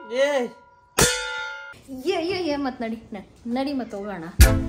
ಏ ಏ ಏ ಏ ಮತ್ತೆ ನಡಿ ನ- ನಡಿ ಮತ್ತೆ ಹೋಗೋಣ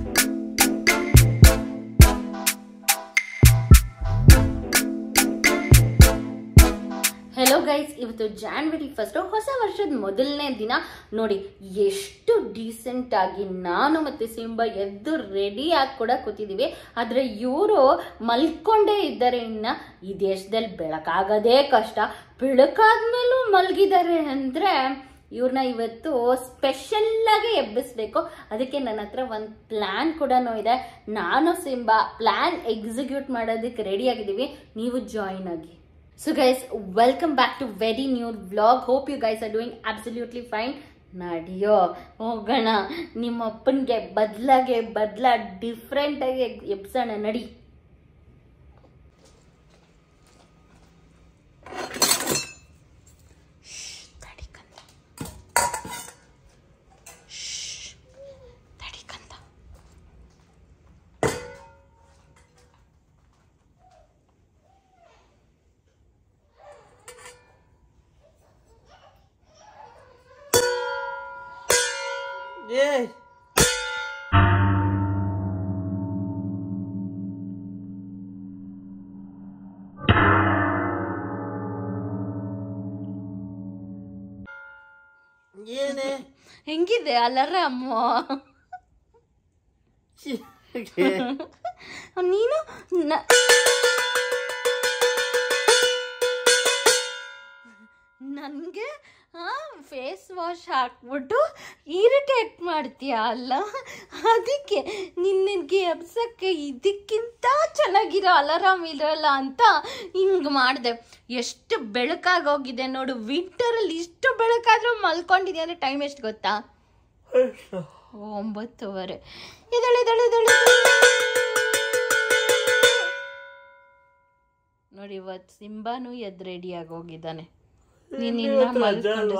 ಹೆಲೋ ಗೈಸ್ ಇವತ್ತು ಜಾನ್ವರಿ ಫಸ್ಟ್ ಹೊಸ ವರ್ಷದ ಮೊದಲನೇ ದಿನ ನೋಡಿ ಎಷ್ಟು ಡೀಸೆಂಟ್ ಆಗಿ ನಾನು ಮತ್ತೆ ಸಿಂಬಾ ಎದ್ದು ರೆಡಿ ಆಗಿ ಕೂಡ ಕೂತಿದೀವಿ ಆದ್ರೆ ಇವರು ಮಲ್ಕೊಂಡೇ ಇದ್ದಾರೆ ಇನ್ನ ಈ ದೇಶದಲ್ಲಿ ಬೆಳಕಾಗದೇ ಕಷ್ಟ ಬೆಳಕಾದ್ಮೇಲೂ ಮಲ್ಗಿದ್ದಾರೆ ಅಂದ್ರೆ ಇವ್ರನ್ನ ಇವತ್ತು ಸ್ಪೆಷಲ್ ಆಗಿ ಎಬ್ಬಿಸ್ಬೇಕು ಅದಕ್ಕೆ ನನ್ನ ಹತ್ರ ಒಂದು ಪ್ಲಾನ್ ಕೂಡ ಇದೆ ನಾನು ಸಿಂಬಾ ಪ್ಲಾನ್ ಎಕ್ಸಿಕ್ಯೂಟ್ ಮಾಡೋದಕ್ಕೆ ರೆಡಿ ಆಗಿದ್ದೀವಿ ನೀವು ಜಾಯಿನ್ ಆಗಿ so guys welcome back to very new vlog hope you guys are doing absolutely fine ನಡಿಯೋ ಹೋಗೋಣ ನಿಮ್ಮ ಅಪ್ಪನಿಗೆ ಬದಲಾಗೆ ಬದಲ ಡಿಫ್ರೆಂಟ್ ಆಗಿ ಎಬ್ಸೋಣ ನಡಿ ಏ ಏನೇ ಹೆಂಗಿದೆ ಅಲಾರಾಮ್ ನೀನು ನ- ನನ್ಗೆ ಫೇಸ್ ವಾಶ್ ಹಾಕ್ಬಿಟ್ಟು ಇರಿಟೇಟ್ ಮಾಡ್ತೀಯ ಅಲ್ಲ ಅದಕ್ಕೆ ನಿನ್ನಗೆ ಎಬ್ಸಕ್ಕೆ ಇದಕ್ಕಿಂತ ಚೆನ್ನಾಗಿರೋ ಅಲಾರಾಮ್ ಇರಲ್ಲ ಅಂತ ಹಿಂಗೆ ಮಾಡಿದೆ ಎಷ್ಟು ಬೆಳಕಾಗೋಗಿದೆ ನೋಡು ವಿಂಟರಲ್ಲಿ ಇಷ್ಟು ಬೆಳಕಾದ್ರೂ ಮಲ್ಕೊಂಡಿದ್ಯಾ ಅಂದರೆ ಟೈಮ್ ಎಷ್ಟು ಗೊತ್ತಾ ಒಂಬತ್ತುವರೆ ಎದಳು ಎದಳು ಎದಳು ನೋಡಿ ಇವತ್ತು ಸಿಂಬಾನು ಎದ್ದು ರೆಡಿಯಾಗಿ ಹೋಗಿದ್ದಾನೆ ನೀನ್ ಇನ್ನ ಮಲ್ಕೊಂಡು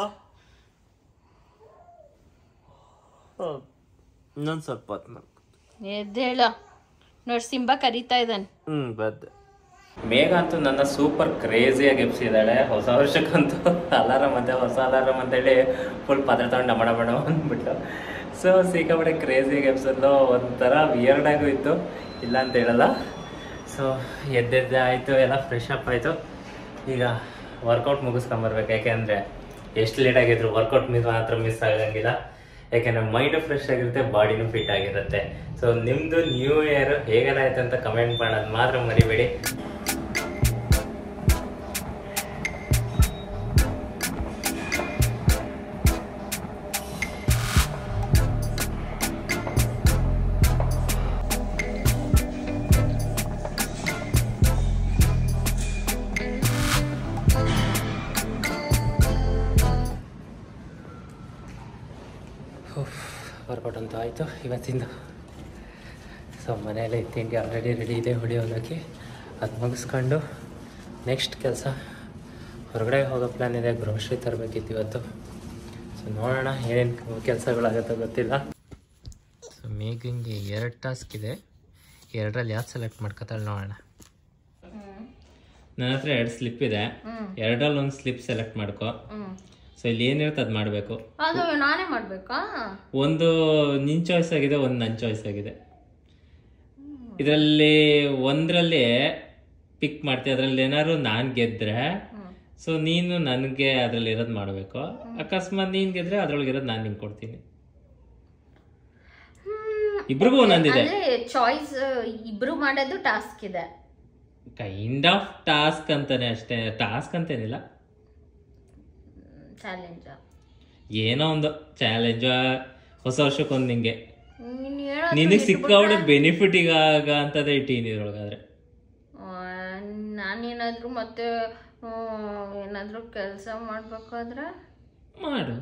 ಇನ್ನೊಂದು ಸ್ವಲ್ಪ ಹೊತ್ತು ಮಲ್ಕೊ. ಎದ್ದೇಳ ನೋಡಿ ಸಿಂಬಾ ಕರೀತಾ ಇದ್ದಾನೆ ಹ್ಮ್ ಬದ್ದೆ ಮೇಘ ಅಂತೂ ನನ್ನ ಸೂಪರ್ ಕ್ರೇಜಿಯಾಗಿ ಎಬ್ಸಿದ್ದಾಳೆ ಹೊಸ ವರ್ಷಕ್ಕಂತೂ ಅಲಾರಾಮ್ ಅಂತೆ ಹೊಸ ಅಲಾರಾಮ್ ಅಂತೇಳಿ ಫುಲ್ ಪತ್ರ ತಗೊಂಡು ಡಮ ಡಮ ಡಮ ಅಂದ್ಬಿಟ್ಟು ಸೊ ಸಿಕ್ಕಾಪಟ್ಟೆ ಕ್ರೇಜಿಯಾಗಿ ಎಬ್ಸೋದು ಒಂಥರ ವಿಯರ್ಡ್ ಆಗು ಇತ್ತು ಇಲ್ಲ ಅಂತ ಹೇಳಲ್ಲ ಸೊ ಎದ್ದೆದ್ದೆ ಆಯಿತು ಎಲ್ಲ ಫ್ರೆಶ್ ಅಪ್ ಆಯಿತು ಈಗ ವರ್ಕೌಟ್ ಮುಗಿಸ್ಕೊಂಬರ್ಬೇಕು ಯಾಕೆಂದರೆ ಎಷ್ಟು ಲೇಟ್ ಆಗಿದ್ರು ವರ್ಕೌಟ್ ಮಿಸ್ ಮಾತ್ರ ಮಿಸ್ ಆಗಂಗಿಲ್ಲ ಯಾಕೆಂದ್ರೆ ಮೈಂಡ್ ಫ್ರೆಶ್ ಆಗಿರುತ್ತೆ ಬಾಡಿನೂ ಫಿಟ್ ಆಗಿರುತ್ತೆ ಸೊ ನಿಮ್ಮದು ನ್ಯೂ ಇಯರ್ ಹೇಗೆಲ್ಲ ಆಯ್ತು ಅಂತ ಕಮೆಂಟ್ ಮಾಡೋದು ಮಾತ್ರ ಮರಿಬೇಡಿ ವರ್ಕೌಟ್ ಅಂತೂ ಆಯಿತು ಇವತ್ತಿಂದು ಸೊ ಮನೆಯಲ್ಲೇ ತಿಂಡಿ ಆಲ್ರೆಡಿ ರೆಡಿ ಇದೆ ಹೊಡಿಯೋದಕ್ಕೆ ಅದು ಮುಗಿಸ್ಕೊಂಡು ನೆಕ್ಸ್ಟ್ ಕೆಲಸ ಹೊರಗಡೆ ಹೋಗೋ ಪ್ಲ್ಯಾನ್ ಇದೆ ಗ್ರೋಶ್ರಿ ತರಬೇಕಿತ್ತು ಇವತ್ತು ಸೊ ನೋಡೋಣ ಏನೇನು ಕೆಲಸಗಳಾಗುತ್ತೋ ಗೊತ್ತಿಲ್ಲ ಸೊ ಮೇಘಂಗೆ ಎರಡು ಟಾಸ್ಕ್ ಇದೆ ಎರಡರಲ್ಲಿ ಯಾವ್ದು ಸೆಲೆಕ್ಟ್ ಮಾಡ್ಕೊತಾಳೆ ನೋಡೋಣ ನನ್ನ ಹತ್ರ ಎರಡು ಸ್ಲಿಪ್ ಇದೆ ಎರಡರಲ್ಲಿ ಒಂದು ಸ್ಲಿಪ್ ಸೆಲೆಕ್ಟ್ ಮಾಡ್ಕೊ ಸೊ ಇಲ್ಲಿ ಏನಿರುತ್ತೆ ಅದು ಮಾಡಬೇಕು ಅದು ನಾನೇ ಮಾಡ್ಬೇಕಾ ಒಂದು ನಿನ್ ಚಾಯ್ಸ್ ಆಗಿದೆ ಒಂದು ನನ್ನ ಚಾಯ್ಸ್ ಆಗಿದೆ ಇದರಲ್ಲಿ ಒಂದರಲ್ಲಿ ಪಿಕ್ ಮಾಡ್ತೀವಿ ಅದ್ರಲ್ಲಿ ಏನಾದ್ರು ನಾನು ಗೆದ್ರೆ ಸೊ ನೀನು ನನಗೆ ಅದ್ರಲ್ಲಿ ಇರೋದು ಮಾಡಬೇಕು ಅಕಸ್ಮಾತ್ ನೀನ್ ಗೆದ್ರೆ ಅದ್ರೊಳಗೆ ಇರೋದು ನಾನು ನಿಂಗೆ ಕೊಡ್ತೀನಿ ಇಬ್ರಿಗೂ ಒಂದೊಂದಿದೆ ಅಂದ್ರೆ ಚಾಯ್ಸ್ ಇಬ್ರು ಮಾಡೋದು ಟಾಸ್ಕ್ ಇದೆ ಕೈಂಡ್ ಆಫ್ ಟಾಸ್ಕ್ ಅಂತಾನೆ ಅಷ್ಟೇ ಟಾಸ್ಕ್ ಅಂತೇನಿಲ್ಲ ಚಾಲೆಂಜ್ ಏನೋ ಒಂದು ಚಾಲೆಂಜ್ ಹೊಸ ವರ್ಷಕ್ಕೊಂದು ನಿಂಗೆ ನೀನ್ ಹೇಳೋ ನಿನಗೆ ಸಿಕ್ಕಾವಡೆ ಬೆನಿಫಿಟ್ ಈಗ ಅಂತದೇ ಇಟ್ಟೀನಿ ಇದ್ರೊಳಗಾದ್ರೆ ನಾನೇನಾದ್ರೂ ಮತ್ತೆ ಆ, ಏನಾದ್ರೂ ಕೆಲಸ ಮಾಡ್ಬೇಕಾದ್ರೆ ಮಾಡು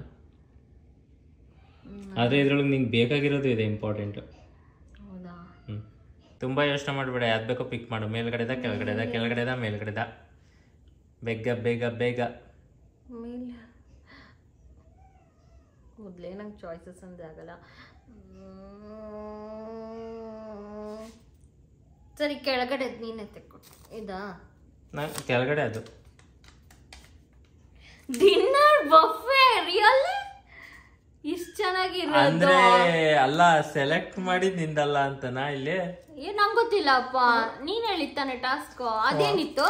ಆದ್ರೆ ಇದ್ರೊಳಗೆ ನಿಂಗೆ ಬೇಕಾಗಿರೋದು ಇದೆ ಇಂಪಾರ್ಟೆಂಟ್ ಹೌದಾ ಹ್ಮ್ ತುಂಬಾ ಯೋಚನೆ ಮಾಡಬೇಡ ಯಾವ್ದು ಬೇಕೋ ಪಿಕ್ ಮಾಡು ಮೇಲ್ಗಡೆದ ಕೆಳಗಡೆದ ಕೆಳಗಡೆದ ಮೇಲ್ಗಡೆದ ಬೇಗ ಬೇಗ ಬೇಗ ಮೇಲೆ ಕೂದಲೇ ನಂಗೆ ಚಾಯ್ಸಸ್ ಅಂದ್ರೆ ಆಗಲ್ಲ ಮ್ಮ್. ಸರಿ ಕೆಳಗಡೆ ನೀನೇ ತೆಕ್ಕೊಟ್ಟು ಇದಾ ನಾ ಕೆಳಗಡೆ ಅದು ಡಿನ್ನರ್ ಬಫೆ ರಿಯಲ್ ಚೆನ್ನಾಗಿರೋದು ಅಂದ್ರೆ ಅಲ್ಲ ಸೆಲೆಕ್ಟ್ ಮಾಡಿದ್ ನಿಂದಲ್ಲ ಅಂತನಾ ಇಲ್ಲಿ ಏ ನಂಗ್ ಗೊತ್ತಿಲ್ಲಪ್ಪ ನೀನ್ ಹೇಳಿತ್ತಾನೆ ಟಾಸ್ಕ್ ಅದೇನಿತ್ತು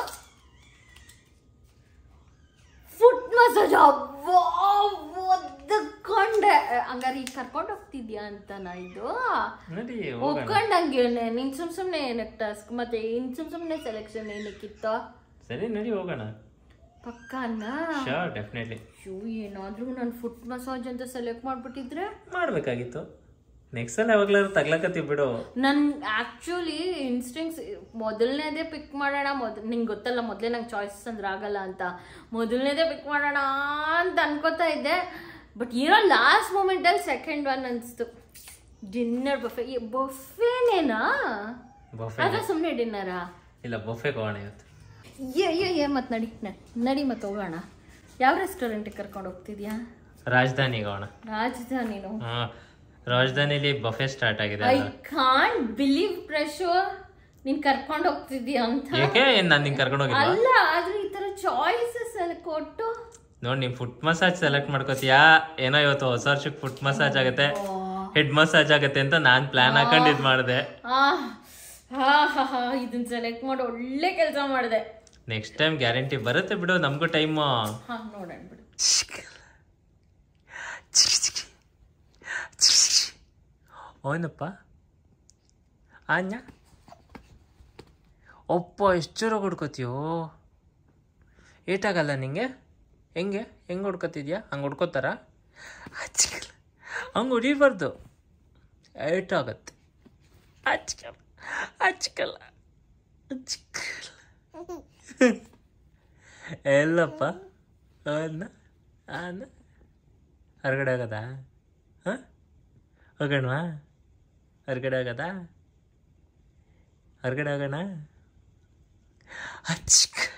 ಫುಟ್ ಮಸಾಜ್ ಅಬ್ಬಾ ಒದ್ದಕೊಂಡೆ ಹಂಗಾರೆ ಈಗ ಕರ್ಕೊಂಡು ಹೋಗ್ತಿದ್ಯಾ ಅಂತನಾ ಇದು ನಡಿ ಹೋಗೋಣ ಒಪ್ಕೊಂಡಂಗೇನೆ ನೀನ್ ಸುಮ್ ಸುಮ್ನೆ ಏನಕ್ಕೆ ಟಾಸ್ಕ್ ಮತ್ತೆ ಇನ್ ಸುಮ್ ಸುಮ್ನೆ ಸೆಲೆಕ್ಷನ್ ಏನಕ್ಕಿತ್ತು ಸರಿ ನಡಿ ಹೋಗೋಣ ಪಕ್ಕನ ಶೋರ್ ಡೆಫಿನೆಟ್ಲಿ ಅಯ್ಯೋ ಏನಾದ್ರೂ ನಾನು ಫುಟ್ ಮಸಾಜ್ ಅಂತ ಸೆಲೆಕ್ಟ್ ಮಾಡ್ಬಿಟ್ಟಿದ್ರೆ ಮಾಡ್ಬೇಕಾಗಿತ್ತು ನೆಕ್ಸ್ಟ್ ಸಲ ಯಾವಾಗ್ಲಾದ್ರು ತಗ್ಲಕತ್ತಿ ಬಿಡು ನನ್ ಆಕ್ಚುಲಿ ಇನ್ಸ್ಟಿಂಗ್ಸ್ ಮೊದಲನೇದೇ ಪಿಕ್ ಮಾಡೋಣ ಮೊದ್ ನಿಂಗೆ ಗೊತ್ತಲ್ಲ ಮೊದಲೇ ನಂಗೆ ಚಾಯ್ಸಸ್ ಅಂದ್ರೆ ಆಗಲ್ಲ ಅಂತ ಮೊದಲನೇದೇ ಪಿಕ್ ಮಾಡೋಣ ಅಂತ ಅನ್ಕೋತಾ ಇದ್ದೆ ಬಟ್ ಏನೋ ಲಾಸ್ಟ್ ಮೂಮೆಂಟಲ್ಲಿ ಸೆಕೆಂಡ್ ಒನ್ ಅನಿಸ್ತು ಡಿನ್ನರ್ ಬಫೆ ಬಫೇನೇನಾ ಬಫೆ ಅದ ಸುಮ್ಮನೆ ಡಿನ್ನರಾ ಇಲ್ಲ ಬಫೆಗೆ ಹೋಗೋಣ ಇವತ್ತು ಏ ಏ ಏ ಮತ್ತೆ ನಡಿ ನ- ನಡಿ ಮತ್ತೆ ಹೋಗೋಣ ಯಾವ ರೆಸ್ಟೋರೆಂಟಿಗೆ ಕರ್ಕೊಂಡು ಹೋಗ್ತಿದ್ಯಾ ರಾಜಧಾನಿಗೆ ಹೋಗೋಣ ರಾಜಧಾನಿನು ಹಾ ರಾಜಧಾನಿಲಿ ಬಫೆ ಸ್ಟಾರ್ಟ್ ಆಗಿದೆ ಐ ಕಾಂಟ್ ಬಿಲೀವ್ ಪ್ರಶೋ ನೀನ್ ಕರ್ಕೊಂಡು ಹೋಗ್ತಿದ್ಯಾ ಅಂತ ಏಕೆ ಏನ್ ನಾನು ನಿಂಗೆ ಕರ್ಕೊಂಡು ಹೋಗಿಲ್ವಾ ಅಲ್ಲ ಆದ್ರೆ ಈ ತರ ಚಾಯ್ಸಸ್ ಕೊಟ್ಟು ನೋಡಿ ನೀನ್ ಫುಟ್ ಮಸಾಜ್ ಸೆಲೆಕ್ಟ್ ಮಾಡ್ಕೋತೀಯಾ ಏನೋ ಇವತ್ತು ಹೊಸ ವರ್ಷಕ್ಕೆ ಫುಟ್ ಮಸಾಜ್ ಆಗುತ್ತೆ ಹೆಡ್ ಮಸಾಜ್ ಆಗುತ್ತೆ ಅಂತ ನಾನ್ ಪ್ಲಾನ್ ಹಾಕೊಂಡು ಇದ್ ಮಾಡಿದೆ ಆ ಹಾ ಹಾ ಹಾ ಇದನ್ನ ಸೆಲೆಕ್ಟ್ ಮಾಡಿ ಒಳ್ಳೆ ಕೆಲಸ ಮಾಡಿದೆ ನೆಕ್ಸ್ಟ್ ಟೈಮ್ ಗ್ಯಾರಂಟಿ ಬರುತ್ತೆ ಬಿಡು ನಮಗೂ ಟೈಮ್ ಹಾ ನೋಡೋಣ ಬಿಡು ಓನಪ್ಪ ಆನ್ಯ ಒಪ್ಪ ಎಷ್ಟು ಜೋರ ಹೊಡ್ಕೋತೀಯೋ ಏಟಾಗಲ್ಲ ನಿಂಗೆ ಹೆಂಗೆ ಹೆಂಗೆ ಹೊಡ್ಕೋತಿದ್ಯಾ ಹಂಗೆ ಹೊಡ್ಕೋತಾರ ಹಚ್ಕಲ್ಲ ಹಂಗೆ ಹೊಡಿಬಾರ್ದು ಏಟಾಗತ್ತೆ ಹಚ್ಕಲ್ಲ ಹಚ್ಕಲ್ಲ ಹಚ್ಕಲ್ಲ ಎಲ್ಲಪ್ಪ ಅನ್ನ ಅನ್ನ ಹೊರಗಡೆ ಹೋಗೋದಾ ಹಾಂ ಹೋಗೋಣವಾ ಹೊರಗಡೆ ಹೋಗೋದಾ ಹೊರಗಡೆ ಹೋಗೋಣ ಹಚ್ಕಲ್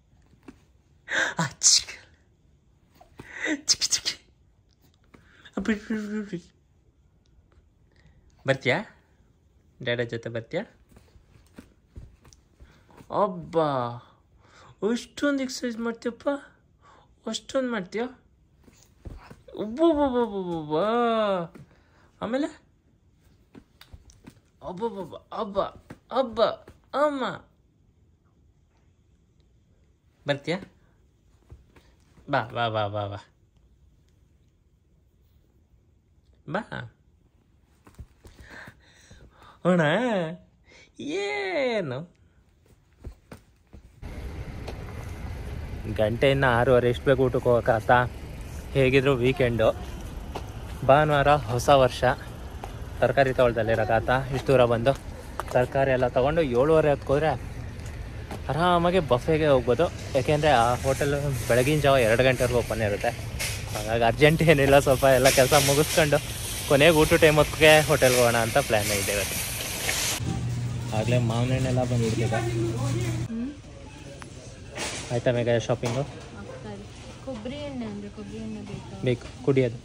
ಹಚ್ಕಲ್ ಚಿಕ್ಕಿ ಚಿಕ್ಕಿ ಬಿಟ್ ಬಿಟ್ ಬಿಟ್ ಬಿಟ್ ಬರ್ತೀಯಾ ಡ್ಯಾಡ ಜೊತೆ ಬರ್ತೀಯಾ ಅಬ್ಬಾ ಅಷ್ಟೊಂದು ಎಕ್ಸಸೈಸ್ ಮಾಡ್ತೀಯಪ್ಪ ಅಷ್ಟೊಂದು ಮಾಡ್ತೀಯ ಒಬ್ಬೊಬ್ಬೊಬ್ಬೊಬ್ಬೊಬ್ಬ ಆಮೇಲೆ ಒಬ್ಬೊಬ್ಬೊಬ್ಬ ಹಬ್ಬ ಹಬ್ಬ ಅಮ್ಮ ಬರ್ತೀಯ ಬಾ ಬಾ ಬಾ ಬಾ ಬಾ ಬಾ ಹೋಣ ಏನು ಗಂಟೆ ಇನ್ನು ಆರೂವರೆ ಎಷ್ಟು ಬೇಕು ಊಟಕ್ಕೆ ಹೋಗೋಕ್ಕಾತ ಹೇಗಿದ್ರು ವೀಕೆಂಡು ಭಾನುವಾರ ಹೊಸ ವರ್ಷ ತರಕಾರಿ ತೊಗೊಳ್ದಲ್ಲಿರೋಕ್ಕಾತ ಇಷ್ಟು ದೂರ ಬಂದು ತರಕಾರಿ ಎಲ್ಲ ತೊಗೊಂಡು ಏಳುವರೆ ಹೊತ್ತಿಗೆ ಹೋದರೆ ಆರಾಮಾಗಿ ಬಫೆಗೆ ಹೋಗ್ಬೋದು ಯಾಕೆಂದರೆ ಆ ಹೋಟೆಲ್ ಬೆಳಗಿನ ಜಾವ ಎರಡು ಗಂಟೆವರೆಗೂ ಓಪನ್ ಇರುತ್ತೆ ಹಾಗಾಗಿ ಅರ್ಜೆಂಟ್ ಏನಿಲ್ಲ ಸ್ವಲ್ಪ ಎಲ್ಲ ಕೆಲಸ ಮುಗಿಸ್ಕೊಂಡು ಕೊನೆಗೆ ಊಟ ಟೈಮ್ ಹೊತ್ತಿಗೆ ಹೋಟೆಲ್ಗೆ ಹೋಗೋಣ ಅಂತ ಪ್ಲ್ಯಾನ್ ಇದೆ ಇವತ್ತು ಆಗಲೇ ಮಾವಿನ ಹಣ್ಣೆಲ್ಲ ಬಂದ್ಬಿಡ್ತಿದೆ ಆಯ್ತಾ ಮೇಘ ಶಾಪಿಂಗು ಕೊಬ್ಬರಿ ಎಣ್ಣೆ ಅಂದ್ರೆ ಕೊಬ್ಬರಿ ಎಣ್ಣೆ ಬೇಕಾ ಬೇಕು ಕುಡಿಯೋದು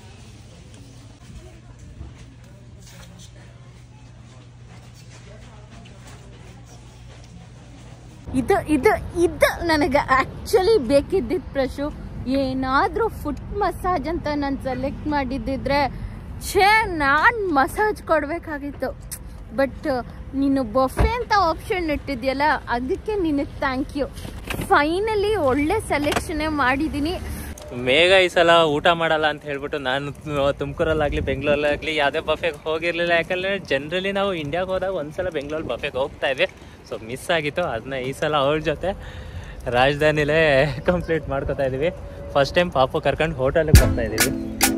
ಇದು ಇದು ಇದು ನನಗೆ ಆಕ್ಚುಲಿ ಬೇಕಿದ್ದಿದ್ದು ಪ್ರಶು ಏನಾದರೂ ಫುಟ್ ಮಸಾಜ್ ಅಂತ ನಾನು ಸೆಲೆಕ್ಟ್ ಮಾಡಿದ್ದಿದ್ರೆ ಛೇ ನಾನು ಮಸಾಜ್ ಕೊಡಬೇಕಾಗಿತ್ತು ಬಟ್ ನೀನು ಬಫೆ ಅಂತ ಆಪ್ಷನ್ ಇಟ್ಟಿದ್ಯಲ್ಲ ಅದಕ್ಕೆ ನಿನಗೆ ಥ್ಯಾಂಕ್ ಯು ಫೈನಲಿ ಒಳ್ಳೆ ಸೆಲೆಕ್ಷನ್ನೇ ಮಾಡಿದ್ದೀನಿ ಮೇಘ ಈ ಸಲ ಊಟ ಮಾಡಲ್ಲ ಅಂತ ಹೇಳ್ಬಿಟ್ಟು ನಾನು ತುಮಕೂರಲ್ಲಾಗಲಿ ಬೆಂಗಳೂರಲ್ಲಾಗಲಿ ಯಾವುದೇ ಬಫೆಗೆ ಹೋಗಿರಲಿಲ್ಲ ಯಾಕಂದರೆ ಜನರಲಿ ನಾವು ಇಂಡಿಯಾಗೆ ಹೋದಾಗ ಒಂದ್ಸಲ ಬೆಂಗಳೂರು ಬಫೆಗೆ ಹೋಗ್ತಾ ಇದ್ವಿ ಸೊ ಮಿಸ್ ಆಗಿತ್ತು ಅದನ್ನ ಈ ಸಲ ಅವ್ರ ಜೊತೆ ರಾಜಧಾನಿಲೇ ಕಂಪ್ಲೀಟ್ ಮಾಡ್ಕೊತಾ ಇದ್ದೀವಿ ಫಸ್ಟ್ ಟೈಮ್ ಪಾಪು ಕರ್ಕೊಂಡು ಹೋಟೆಲಿಗೆ ಬರ್ತಾ ಇದ್ದೀವಿ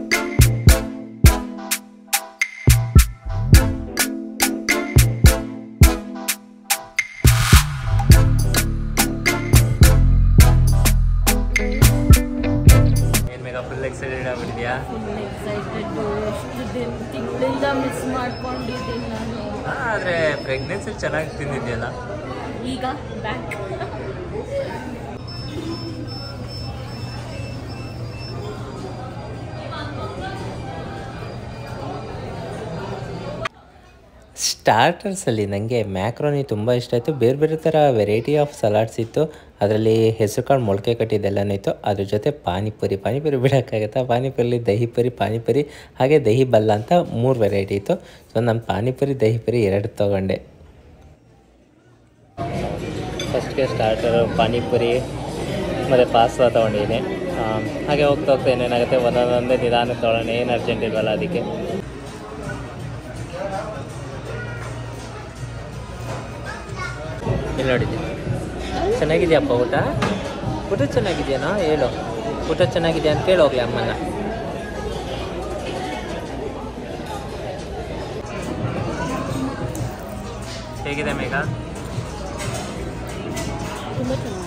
ಏನು ಮೇಘ ಫುಲ್ ಎಕ್ಸೈಟೆಡ್ ಆಗ್ಬಿಟ್ಟಿದ್ಯಾ ಫುಲ್ ಎಕ್ಸೈಟೆಡ್ ಎಷ್ಟು ದಿನ ತಿಂಗಳಿಂದ ಮಿಸ್ ಮಾಡ್ಕೊಂಡಿದ್ದೀನಿ ನಾನು ಆದರೆ ಪ್ರೆಗ್ನೆನ್ಸಿ ಚೆನ್ನಾಗಿ ತಿಂದಿದ್ಯಲ್ಲ ಈಗ ಬ್ಯಾಕ್ ಸ್ಟಾರ್ಟರ್ಸಲ್ಲಿ ನನಗೆ ಮ್ಯಾಕ್ರೋನಿ ತುಂಬ ಇಷ್ಟ ಆಯಿತು ಬೇರೆ ಬೇರೆ ಥರ ವೆರೈಟಿ ಆಫ್ ಸಲಾಡ್ಸ್ ಇತ್ತು ಅದರಲ್ಲಿ ಹೆಸರು ಕಾಳು ಮೊಳಕೆ ಕಟ್ಟಿದ್ದೆಲ್ಲನೂ ಇತ್ತು ಅದ್ರ ಜೊತೆ ಪಾನಿಪುರಿ ಪಾನಿಪುರಿ ಬಿಡೋಕ್ಕಾಗತ್ತಾ ಪಾನಿಪುರಿ ದಹಿ ಪುರಿ ಪಾನಿಪುರಿ ಹಾಗೆ ದಹಿ ಬಲ್ಲ ಅಂತ ಮೂರು ವೆರೈಟಿ ಇತ್ತು ಸೊ ನಾನು ಪಾನಿಪುರಿ ದಹಿ ಪುರಿ ಎರಡು ತೊಗೊಂಡೆ ಫಸ್ಟ್ಗೆ ಸ್ಟಾರ್ಟರ್ ಪಾನಿಪುರಿ ಮತ್ತು ಪಾಸ್ತಾ ತೊಗೊಂಡಿದ್ದೀನಿ ಹಾಗೆ ಹೋಗ್ತಾ ಹೋಗ್ತಾ ಏನೇನಾಗುತ್ತೆ ಒಂದೊಂದೊಂದೇ ನಿಧಾನಕ್ಕೆ ತೊಗೊಳ್ಳೋಣ ಏನು ಅರ್ಜೆಂಟ್ ಇಲ್ವಲ್ಲ ಅದಕ್ಕೆ ಇಲ್ಲಿ ನೋಡಿದ್ದೀನಿ ಚೆನ್ನಾಗಿದೆಯಪ್ಪ ಊಟ ಊಟ ಚೆನ್ನಾಗಿದೆಯೇನೋ ಹೇಳು ಊಟ ಚೆನ್ನಾಗಿದೆಯಾ ಅಂತ ಕೇಳಿ ಹೋಗ್ಲಿ ಅಮ್ಮನ ಹೇಗಿದೆ ಮೇಘ ತುಂಬ ಚೆನ್ನಾಗಿ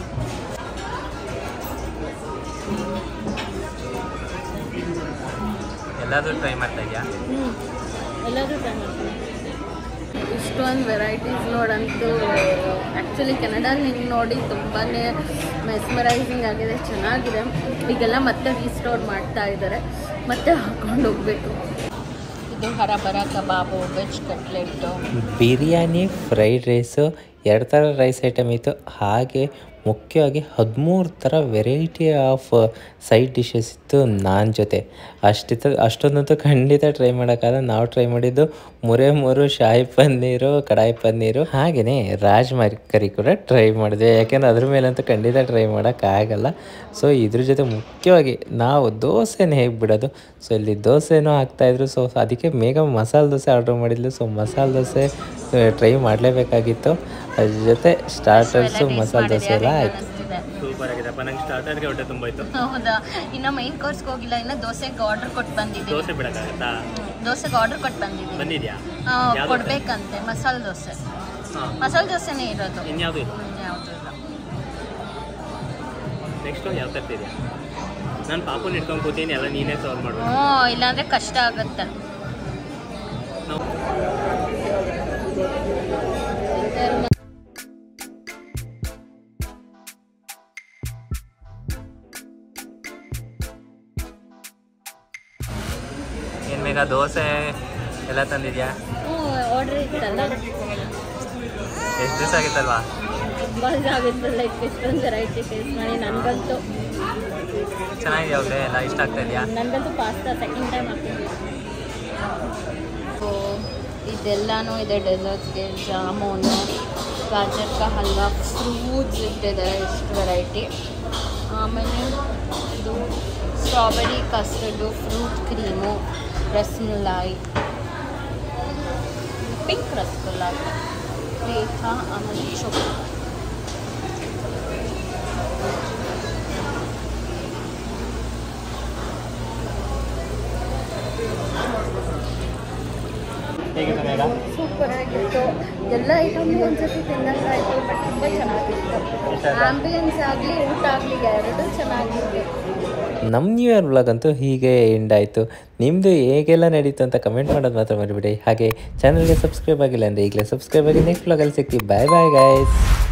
ಎಲ್ಲಾದರೂ ಟ್ರೈ ಮಾಡ್ತಾ ಇದೆಯಾ ಹ್ಞೂ ಎಲ್ಲರೂ ಟ್ರೈ ಮಾಡ್ತೀನಿ ಇಷ್ಟೊಂದು ವೆರೈಟೀಸ್ ನೋಡಂತೂ ಆ್ಯಕ್ಚುಲಿ ಕೆನಡಾಲ್ಲಿ ಹಿಂಗೆ ನೋಡಿ ತುಂಬಾ ಮೆಸ್ಮರೈಸಿಂಗ್ ಆಗಿದೆ ಚೆನ್ನಾಗಿದೆ ಈಗೆಲ್ಲ ಮತ್ತೆ ರೀಸ್ಟೋರ್ ಮಾಡ್ತಾ ಇದ್ದಾರೆ ಮತ್ತೆ ಹಾಕೊಂಡು ಹೋಗಬೇಕು ಇದು ಹರಬರ kebab veg cutlet biryani fried rice ಎರಡು ಥರ ರೈಸ್ ಐಟಮ್ ಇತ್ತು ಹಾಗೆ ಮುಖ್ಯವಾಗಿ ಹದಿಮೂರು ಥರ ವೆರೈಟಿ ಆಫ್ ಸೈಡ್ ಡಿಶಸ್ ಇತ್ತು ನಾನ್ ಜೊತೆ ಅಷ್ಟಿತ್ತು ಅಷ್ಟೊಂದಂತೂ ಖಂಡಿತ ಟ್ರೈ ಮಾಡೋಕ್ಕಾಗಲ್ಲ ನಾವು ಟ್ರೈ ಮಾಡಿದ್ದು ಮೂರೇ ಮೂರು ಶಾಹಿ ಪನ್ನೀರು ಕಡಾಯಿ ಪನ್ನೀರು ಹಾಗೆಯೇ ರಾಜ್ಮಾ ಕರಿ ಕೂಡ ಟ್ರೈ ಮಾಡಿದ್ವಿ ಯಾಕೆಂದ್ರೆ ಅದ್ರ ಮೇಲಂತೂ ಖಂಡಿತ ಟ್ರೈ ಮಾಡೋಕ್ಕಾಗಲ್ಲ ಸೊ ಇದ್ರ ಜೊತೆ ಮುಖ್ಯವಾಗಿ ನಾವು ದೋಸೆನ ಹೇಗೆ ಬಿಡೋದು ಸೊ ಇಲ್ಲಿ ದೋಸೆನೂ ಹಾಕ್ತಾಯಿದ್ರು ಸೊ ಅದಕ್ಕೆ ಮೇಘ ಮಸಾಲೆ ದೋಸೆ ಆರ್ಡ್ರ್ ಮಾಡಿದ್ಲು ಸೊ ಮಸಾಲೆ ದೋಸೆ ಟ್ರೈ ಮಾಡಲೇಬೇಕಾಗಿತ್ತು ಅದ್ರ ಜೊತೆ ಸ್ಟಾರ್ಟರ್ಸು ಮಸಾಲೆ ದೋಸೆ ಎಲ್ಲ ಆಯಿತು ಸೂಪರ್ ಆಗಿದೆಪ್ಪ ನಂಗೆ ಸ್ಟಾರ್ಟರ್ಗೆ ಹೊಟ್ಟೆ ತುಂಬ ಇತ್ತು ಹೌದಾ ಇನ್ನು ಮೈನ್ ಕೋರ್ಸ್ಗೆ ಹೋಗಿಲ್ಲ ಇನ್ನು ದೋಸೆಗೆ ಆರ್ಡರ್ ಕೊಟ್ಟು ಬಂದಿದ್ದೀವಿ ದೋಸೆ ಬಿಡೋಕ್ಕಾಗತ್ತಾ ದೋಸೆಗೆ ಆರ್ಡರ್ ಕೊಟ್ಟು ಬಂದಿದ್ದೀವಿ ಬಂದಿದ್ಯಾ ಆ, ಯಾವ್ದು? ಕೊಡ್ಬೇಕಂತೆ ಮಸಾಲೆ ದೋಸೆ ಹಾಂ ಮಸಾಲೆ ದೋಸೆನೇ ಇರೋದು ಇನ್ಯಾವುದು ಇಲ್ಲ ಯಾವುದು ಇಲ್ಲ ನೆಕ್ಸ್ಟು ಯಾವ ತರ್ತಿದ್ಯಾ ನಾನು ಪಾಪುನ ಇಟ್ಕೊಂಡು ಕೂತೀನಿ ಎಲ್ಲ ನೀನೇ ಸಾಲ್ವ್ ಮಾಡ್ಬೇಕು ಹ್ಞೂ ಇಲ್ಲಾಂದ್ರೆ ಕಷ್ಟ ಆಗುತ್ತೆ ನಾವು ಏನು ಬೇಗ ದೋಸೆ ಎಲ್ಲ ತಂದಿದ್ಯಾ ಹ್ಞೂ ಆರ್ಡ್ರ್ ಇತ್ತಲ್ಲ ಎಷ್ಟು ದಿವಸ ಆಗಿತ್ತಲ್ವಾ ತುಂಬ ಆಗುತ್ತೆ ಲೈಕ್ ಇಷ್ಟೊಂದು ವೆರೈಟಿ ಟೇಸ್ಟ್ ಮಾಡಿ ನನಗಂತೂ ಚೆನ್ನಾಗಿದೆಯಾ ಅವ್ರೆ ಎಲ್ಲ ಇಷ್ಟ ಆಗ್ತಾ ಇದೆಯಾ ನನಗಂತೂ ಪಾಸ್ತಾ ಸೆಕೆಂಡ್ ಟೈಮ್ ಹಾಕಿದ್ವಿ ಸೊ ಇದೆಲ್ಲನೂ ಇದೆ ಡೆಸರ್ಟ್ಸ್ಗೆ ಜಾಮೂನು ಗಾಜರ್ ಕಾ ಹಲ್ವಾ ಫ್ರೂಟ್ಸ್ ಇಟ್ಟಿದ್ದಾರೆ ಇಷ್ಟು ವೆರೈಟಿ ಆಮೇಲೆ ಇದು strawberry custard fruit cream rasmalai pink ರಸಗುಲ್ಲಾಯಿ ಪೇಠಾ ಆಮೇಲೆ ಚೊಕ್ ಹೇಗಿದೆ ಮೇಗ ಸೂಪರ್ ಆಗಿತ್ತು ಎಲ್ಲ ಐಟಮ್ ಒಂದ್ಸತಿ ತಿನ್ನಂಗಾಯ್ತು ಬಟ್ ತುಂಬ ಚೆನ್ನಾಗಿತ್ತು ಎಷ್ಟಾಯ್ತು? ಆಂಬಿಯನ್ಸ್ ಆಗಲಿ ಊಟ ಆಗಲಿ ಎರಡು ಚೆನ್ನಾಗಿತ್ತು ನಮ್ಮ ನ್ಯೂ ಇಯರ್ ವ್ಲಾಗ್ ಅಂತೂ ಹೀಗೆ ಎಂಡ್ ಆಯಿತು ನಿಮ್ಮದು ಹೇಗೆಲ್ಲ ನಡೀತು ಅಂತ ಕಮೆಂಟ್ ಮಾಡೋದು ಮಾತ್ರ ಮರಿಬೇಡಿ ಹಾಗೆ ಚಾನಲ್ಗೆ ಸಬ್ಸ್ಕ್ರೈಬ್ ಆಗಿಲ್ಲ ಅಂದರೆ ಈಗಲೇ ಸಬ್ಸ್ಕ್ರೈಬ್ ಆಗಿ ನೆಕ್ಸ್ಟ್ ವ್ಲಾಗಲ್ಲಿ ಸಿಗ್ತೀವಿ ಬಾಯ್ ಬಾಯ್ ಗಾಯ್ಸ್